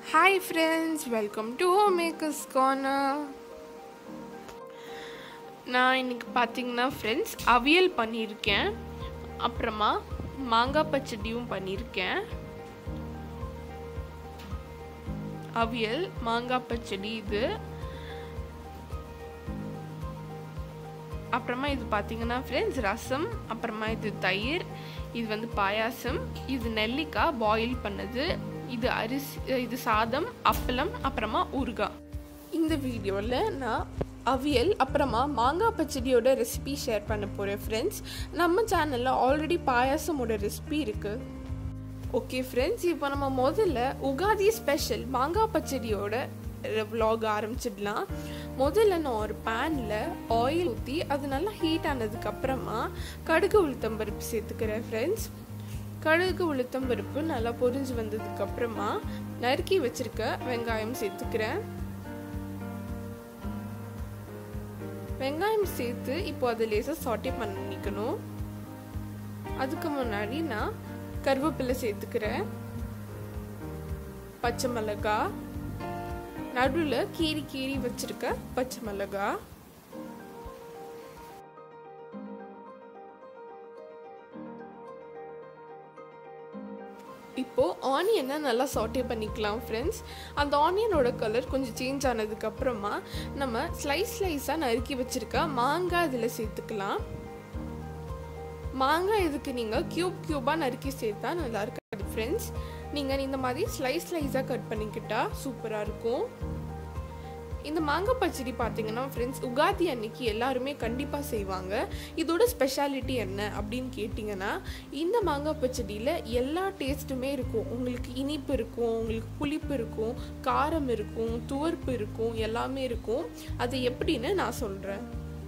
hi friends welcome to home makers corner நான் இன்னைக்கு பார்த்தீங்கன்னா ஃப்ரெண்ட்ஸ் அவியல் பண்ணியிருக்கேன் அப்புறமா மாங்காய் பச்சடியும் பண்ணியிருக்கேன் அவியல் மாங்காய் பச்சடி இது அப்புறமா இது பார்த்தீங்கன்னா ஃப்ரெண்ட்ஸ் ரசம் அப்புறமா இது தயிர் இது வந்து பாயாசம் இது நெல்லிக்காய் பாயில் பண்ணது இது அரிசி இது சாதம் அப்பளம் அப்புறமா ஊறுகாய் இந்த வீடியோவில் நான் அவியல் அப்புறமா மாங்காய் பச்சடியோட ரெசிபி ஷேர் பண்ண போகிறேன் ஃப்ரெண்ட்ஸ் நம்ம சேனலில் ஆல்ரெடி பாயாசமோட ரெசிபி இருக்குது ஓகே ஃப்ரெண்ட்ஸ் இப்போ நம்ம முதல்ல உகாதி ஸ்பெஷல் மாங்காய் பச்சடியோட vlog ஆரம்பிச்சிடலாம் முதல்ல நான் ஒரு பேனில் ஆயில் ஊற்றி அது நல்லா ஹீட் ஆனதுக்கப்புறமா கடுகு உளுத்தம் பருப்பு சேர்த்துக்கிறேன் ஃப்ரெண்ட்ஸ் கடுகு உளுத்தம் பருப்பு நல்லா பொரிஞ்சு வந்ததுக்கப்புறமா நறுக்கி வச்சிருக்க வெங்காயம் சேர்த்துக்கிறேன் வெங்காயம் சேர்த்து இப்போ அதை லேசாக சாட்டே பண்ணிக்கணும் அதுக்கு முன்னாடி நான் கருவேப்பிலை சேர்த்துக்கிறேன் பச்சை மிளகா நடுவில் கீறி கீறி வச்சிருக்க பச்சை மிளகா இப்போ ஆனியனை நல்லா சாட்டே பண்ணிக்கலாம் ஃப்ரெண்ட்ஸ் அந்த ஆனியனோட கலர் கொஞ்சம் சேஞ்ச் ஆனதுக்கு அப்புறமா நம்ம ஸ்லைஸ் ஸ்லைஸாக நறுக்கி வச்சிருக்க மாங்காய் இதில் சேர்த்துக்கலாம் மாங்காய் இதுக்கு நீங்கள் க்யூப் க்யூபாக நறுக்கி சேர்த்தா நல்லா இருக்காது ஃப்ரெண்ட்ஸ் நீங்கள் இந்த மாதிரி ஸ்லைஸ் ஸ்லைஸாக கட் பண்ணிக்கிட்டா சூப்பராக இருக்கும் இந்த மாங்காய் பச்சடி பார்த்தீங்கன்னா ஃப்ரெண்ட்ஸ் உகாதி அன்னைக்கு எல்லாருமே கண்டிப்பாக செய்வாங்க இதோட ஸ்பெஷாலிட்டி என்ன அப்படின்னு கேட்டிங்கன்னா இந்த மாங்காய் பச்சடியில் எல்லா டேஸ்ட்டுமே இருக்கும் உங்களுக்கு இனிப்பு இருக்கும் உங்களுக்கு புளிப்பு இருக்கும் காரம் இருக்கும் துவர்ப்பு இருக்கும் எல்லாமே இருக்கும் அது எப்படின்னு நான் சொல்கிறேன்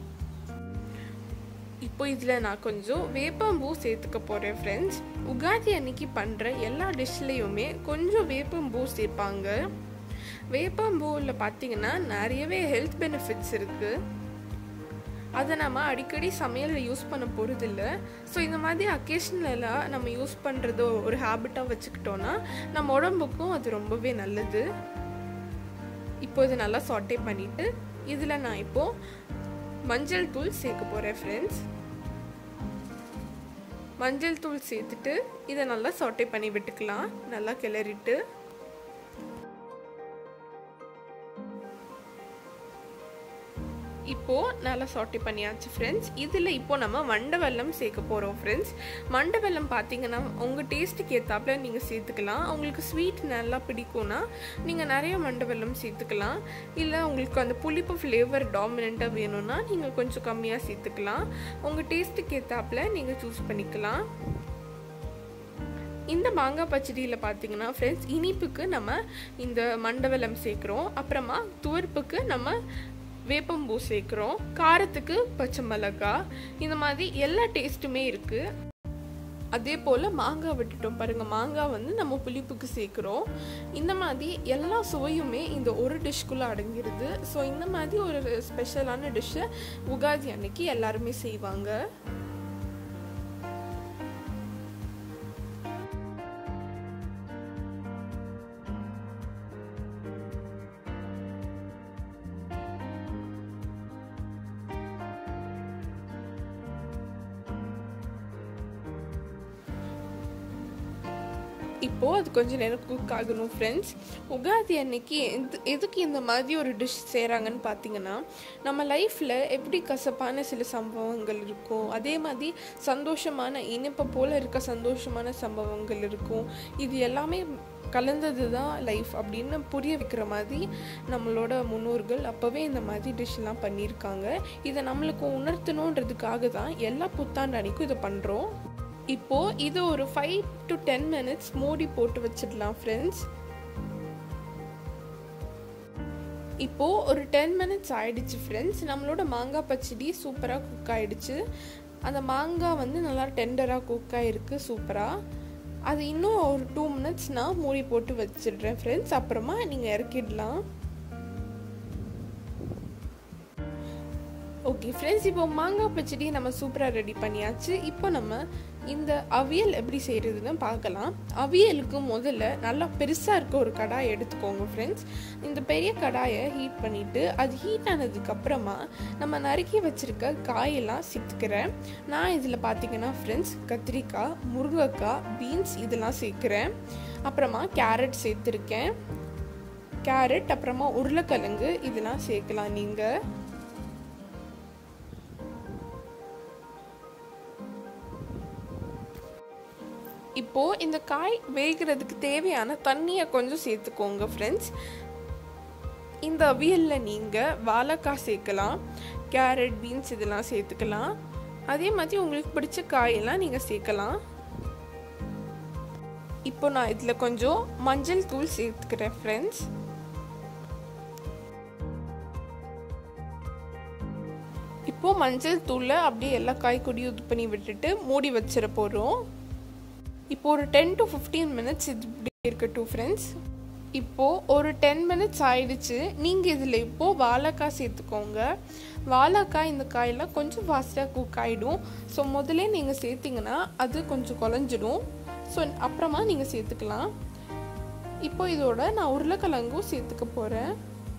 இப்போ இதில் நான் கொஞ்சம் வேப்பம்பூ சேர்த்துக்க போகிறேன் ஃப்ரெண்ட்ஸ் உகாதி அன்னைக்கு பண்ணுற எல்லா டிஷ்லேயுமே கொஞ்சம் வேப்பம்பூ சேர்ப்பாங்க வேப்பம்பூவில் பார்த்தீங்கன்னா நிறையவே ஹெல்த் பெனிஃபிட்ஸ் இருக்குது அதை நம்ம அடிக்கடி சமையலில் யூஸ் பண்ண போகிறதில்ல ஸோ இந்த மாதிரி அக்கேஷனலாக நம்ம யூஸ் பண்ணுறதோ ஒரு ஹேபிட்டாக வச்சுக்கிட்டோன்னா நம்ம உடம்புக்கும் அது ரொம்பவே நல்லது இப்போ இது நல்லா சாட்டே பண்ணிவிட்டு இதில் நான் இப்போது மஞ்சள் தூள் சேர்க்க போகிறேன் ஃப்ரெண்ட்ஸ் மஞ்சள் தூள் சேர்த்துட்டு இதை நல்லா சாட்டை பண்ணி விட்டுக்கலாம் நல்லா கிளறிட்டு இப்போ நல்லா சாட்டி பண்ணியாச்சு ஃப்ரெண்ட்ஸ் இதில் இப்போ நம்ம மண்டை வெல்லம் சேர்க்க போகிறோம் ஃப்ரெண்ட்ஸ் மண்டை வெல்லம் பார்த்தீங்கன்னா உங்கள் டேஸ்ட்டுக்கு ஏற்றாப்புல நீங்கள் சேர்த்துக்கலாம் உங்களுக்கு ஸ்வீட் நல்லா பிடிக்கும்னா நீங்கள் நிறைய மண்டை வெல்லம் சேர்த்துக்கலாம் இல்லை உங்களுக்கு அந்த புளிப்பு ஃப்ளேவர் டாமினண்ட்டாக வேணும்னா நீங்கள் கொஞ்சம் கம்மியாக சேர்த்துக்கலாம் உங்கள் டேஸ்ட்டுக்கு ஏற்றாப்புல நீங்கள் சூஸ் பண்ணிக்கலாம் இந்த மாங்காய் பச்சடியில் பார்த்தீங்கன்னா ஃப்ரெண்ட்ஸ் இனிப்புக்கு நம்ம இந்த மண்டவெல்லம் சேர்க்குறோம் அப்புறமா துவர்ப்புக்கு நம்ம வேப்பம்பூ சேர்க்குறோம் காரத்துக்கு பச்சை மிளகா இந்த மாதிரி எல்லா டேஸ்ட்டுமே இருக்குது அதே போல் மாங்காய் விட்டுட்டோம் பாருங்கள் மாங்காய் வந்து நம்ம புளிப்புக்கு சேர்க்குறோம் இந்த மாதிரி எல்லா சுவையுமே இந்த ஒரு டிஷ்குள்ளே அடங்கிடுது ஸோ இந்த மாதிரி ஒரு ஸ்பெஷலான டிஷ்ஷை உகாதி அன்னைக்கு எல்லாருமே செய்வாங்க இப்போது அது கொஞ்சம் நேரம் குக் ஆகணும் ஃப்ரெண்ட்ஸ் உகாதி அன்னைக்கு எது எதுக்கு இந்த மாதிரி ஒரு டிஷ் செய்கிறாங்கன்னு பார்த்தீங்கன்னா நம்ம லைஃப்பில் எப்படி கசப்பான சில சம்பவங்கள் இருக்கும் அதே மாதிரி சந்தோஷமான இனிப்பை போல் இருக்க சந்தோஷமான சம்பவங்கள் இருக்கும் இது எல்லாமே கலந்தது தான் லைஃப் அப்படின்னு புரிய வைக்கிற மாதிரி நம்மளோட முன்னோர்கள் அப்போவே இந்த மாதிரி டிஷ்லாம் பண்ணியிருக்காங்க இதை நம்மளுக்கு உணர்த்தணுன்றதுக்காக தான் எல்லா புத்தாண்டு அன்னைக்கும் இதை பண்ணுறோம் இப்போது இது ஒரு ஃபைவ் டு டென் மினிட்ஸ் மூடி போட்டு வச்சிடலாம் ஃப்ரெண்ட்ஸ் இப்போது ஒரு டென் மினிட்ஸ் ஆயிடுச்சு ஃப்ரெண்ட்ஸ் நம்மளோட மாங்காய் பச்சடி சூப்பராக குக் ஆயிடுச்சு அந்த மாங்காய் வந்து நல்லா டெண்டராக குக் ஆகிருக்கு சூப்பராக அது இன்னும் ஒரு டூ மினிட்ஸ் நான் மூடி போட்டு வச்சிடுறேன் ஃப்ரெண்ட்ஸ் அப்புறமா நீங்கள் இறக்கிடலாம் ஓகே ஃப்ரெண்ட்ஸ் இப்போ மாங்காய் பச்சடி நம்ம சூப்பராக ரெடி பண்ணியாச்சு இப்போ நம்ம இந்த அவியல் எப்படி செய்கிறதுன்னு பார்க்கலாம் அவியலுக்கு முதல்ல நல்லா பெருசாக இருக்க ஒரு கடாய் எடுத்துக்கோங்க ஃப்ரெண்ட்ஸ் இந்த பெரிய கடாயை ஹீட் பண்ணிவிட்டு அது ஹீட் ஆனதுக்கப்புறமா நம்ம நறுக்கி வச்சுருக்க காயெல்லாம் சேர்த்துக்கிறேன் நான் இதில் பார்த்தீங்கன்னா ஃப்ரெண்ட்ஸ் கத்திரிக்காய் முருங்கைக்காய் பீன்ஸ் இதெல்லாம் சேர்க்குறேன் அப்புறமா கேரட் சேர்த்துருக்கேன் கேரட் அப்புறமா உருளைக்கிழங்கு இதெல்லாம் சேர்க்கலாம் நீங்கள் இப்போது இந்த காய் வேகிறதுக்கு தேவையான தண்ணியை கொஞ்சம் சேர்த்துக்கோங்க ஃப்ரெண்ட்ஸ் இந்த அவியலில் நீங்கள் வாழைக்காய் சேர்க்கலாம் கேரட் பீன்ஸ் இதெல்லாம் சேர்த்துக்கலாம் அதே மாதிரி உங்களுக்கு பிடிச்ச காயெல்லாம் நீங்கள் சேர்க்கலாம் இப்போ நான் இதில் கொஞ்சம் மஞ்சள் தூள் சேர்த்துக்கிறேன் ஃப்ரெண்ட்ஸ் இப்போது மஞ்சள் தூளை அப்படியே எல்லா காய்கறியும் இது பண்ணி விட்டுட்டு மூடி வச்சிட போகிறோம் இப்போ ஒரு டென் டு ஃபிஃப்டீன் மினிட்ஸ் இது இப்படி இருக்கட்டும் ஃப்ரெண்ட்ஸ் இப்போது ஒரு டென் மினிட்ஸ் ஆயிடுச்சு நீங்கள் இதில் இப்போது வாழைக்காய் சேர்த்துக்கோங்க வாழைக்காய் இந்த காயெல்லாம் கொஞ்சம் ஃபாஸ்ட்டாக குக் ஆகிடும் ஸோ முதல்ல நீங்கள் சேர்த்திங்கன்னா அது கொஞ்சம் குழஞ்சிடும் ஸோ அப்புறமா நீங்கள் சேர்த்துக்கலாம் இப்போ இதோட நான் உருளைக்கிழங்கும் சேர்த்துக்க போகிறேன்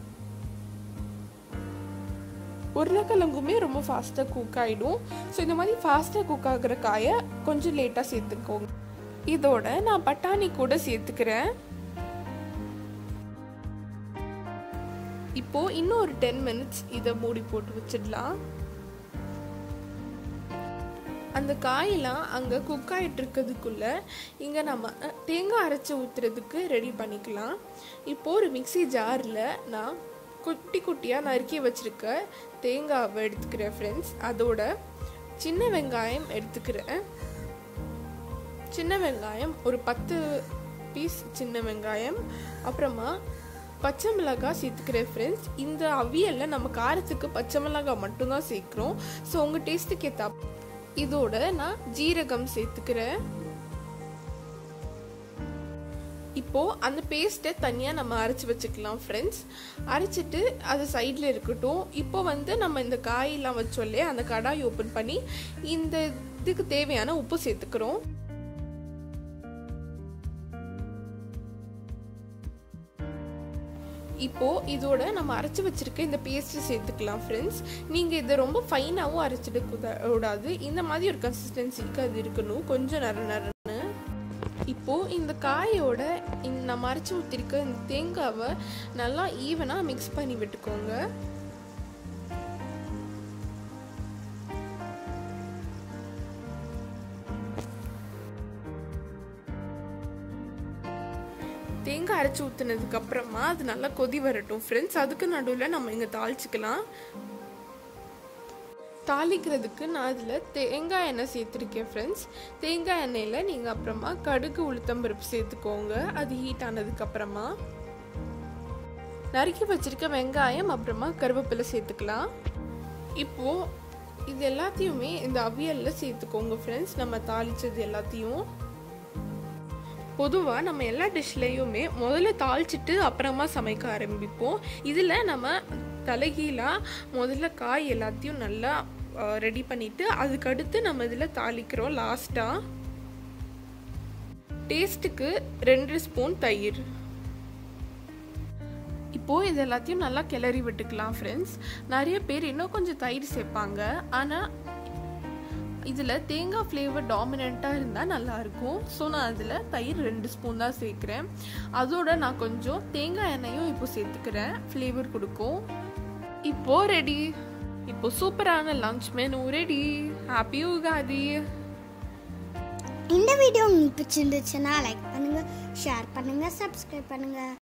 உருளைக்கிழங்குமே ரொம்ப ஃபாஸ்ட்டாக குக் ஆகிடும் ஸோ இந்த மாதிரி ஃபாஸ்ட்டாக குக் ஆகிற காயை கொஞ்சம் லேட்டாக சேர்த்துக்கோங்க இதோட நான் பட்டாணி கூட சேர்த்துக்கிறேன் இப்போ இன்னும் ஒரு டென் மினிட்ஸ் இதை மூடி போட்டு வச்சிடலாம் அந்த காயெல்லாம் அங்கே குக் ஆகிட்டு இருக்கிறதுக்குள்ள இங்கே நம்ம தேங்காய் அரைச்சி ஊற்றுறதுக்கு ரெடி பண்ணிக்கலாம் இப்போது ஒரு மிக்சி ஜாரில் நான் குட்டி குட்டியாக நறுக்கி வச்சுருக்க தேங்காவை எடுத்துக்கிறேன் ஃப்ரெண்ட்ஸ் அதோட சின்ன வெங்காயம் எடுத்துக்கிறேன் சின்ன வெங்காயம் ஒரு பத்து பீஸ் சின்ன வெங்காயம் அப்புறமா பச்சை மிளகாய் சேர்த்துக்கிறேன் ஃப்ரெண்ட்ஸ் இந்த அவியலில் நம்ம காரத்துக்கு பச்சை மிளகாய் மட்டும்தான் சேர்க்குறோம் ஸோ உங்கள் டேஸ்ட்டுக்கு ஏற்றா இதோட நான் ஜீரகம் சேர்த்துக்கிறேன் இப்போது அந்த பேஸ்ட்டை தனியாக நம்ம அரைச்சி வச்சுக்கலாம் ஃப்ரெண்ட்ஸ் அரைச்சிட்டு அது சைடில் இருக்கட்டும் இப்போ வந்து நம்ம இந்த காயெல்லாம் வச்சோம் இல்லையா அந்த கடாய் ஓப்பன் பண்ணி இந்த இதுக்கு தேவையான உப்பு சேர்த்துக்கிறோம் இப்போ இதோட நம்ம அரைச்சி வச்சிருக்க இந்த பேஸ்ட் சேர்த்துக்கலாம் ஃப்ரெண்ட்ஸ் நீங்கள் இதை ரொம்ப ஃபைனாகவும் அரைச்சிட கூடாது இந்த மாதிரி ஒரு கன்சிஸ்டன்சிக்கு அது இருக்கணும் கொஞ்சம் நர நரன்னு இப்போ இந்த காயோட இந்த நம்ம அரைச்சி ஊற்றிருக்க இந்த தேங்காவை நல்லா ஈவனாக மிக்ஸ் பண்ணி விட்டுக்கோங்க தேங்காய் அரைச்சி ஊற்றுனதுக்கு அப்புறமா அது நல்லா கொதி வரட்டும் ஃப்ரெண்ட்ஸ் அதுக்கு நடுவில் நம்ம இங்கே தாளிச்சிக்கலாம் தாளிக்கிறதுக்கு நான் அதில் தேங்காய் எண்ணெய் சேர்த்துருக்கேன் ஃப்ரெண்ட்ஸ் தேங்காய் எண்ணெயில் நீங்கள் அப்புறமா கடுகு உளுத்தம்பருப்பு சேர்த்துக்கோங்க அது ஹீட் ஆனதுக்கப்புறமா நறுக்கி வச்சிருக்க வெங்காயம் அப்புறமா கருவேப்பிலை சேர்த்துக்கலாம் இப்போது இது எல்லாத்தையுமே இந்த அவியலில் சேர்த்துக்கோங்க ஃப்ரெண்ட்ஸ் நம்ம தாளித்தது எல்லாத்தையும் பொதுவாக நம்ம எல்லா டிஷ்லேயுமே முதல்ல தாளிச்சிட்டு அப்புறமா சமைக்க ஆரம்பிப்போம் இதில் நம்ம தலைகீழாக முதல்ல காய் எல்லாத்தையும் நல்லா ரெடி பண்ணிவிட்டு அதுக்கடுத்து நம்ம இதில் தாளிக்கிறோம் லாஸ்ட்டாக டேஸ்ட்டுக்கு ரெண்டு ஸ்பூன் தயிர் இப்போது இது எல்லாத்தையும் நல்லா கிளறி விட்டுக்கலாம் ஃப்ரெண்ட்ஸ் நிறைய பேர் இன்னும் கொஞ்சம் தயிர் சேர்ப்பாங்க ஆனால் இதில் தேங்காய் ஃப்ளேவர் டாமினண்ட்டாக இருந்தால் நல்லாயிருக்கும் ஸோ நான் அதில் தயிர் ரெண்டு ஸ்பூன் தான் சேர்க்குறேன் அதோட நான் கொஞ்சம் தேங்காய் எண்ணெயும் இப்போ சேர்த்துக்கிறேன் ஃப்ளேவர் கொடுக்கும் இப்போ ரெடி இப்போ சூப்பரான lunch menu ready happy Ugadi இந்த வீடியோ உங்களுக்கு பிடிச்சிருந்துச்சுன்னா லைக் பண்ணுங்க ஷேர் பண்ணுங்க சப்ஸ்கிரைப் பண்ணுங்க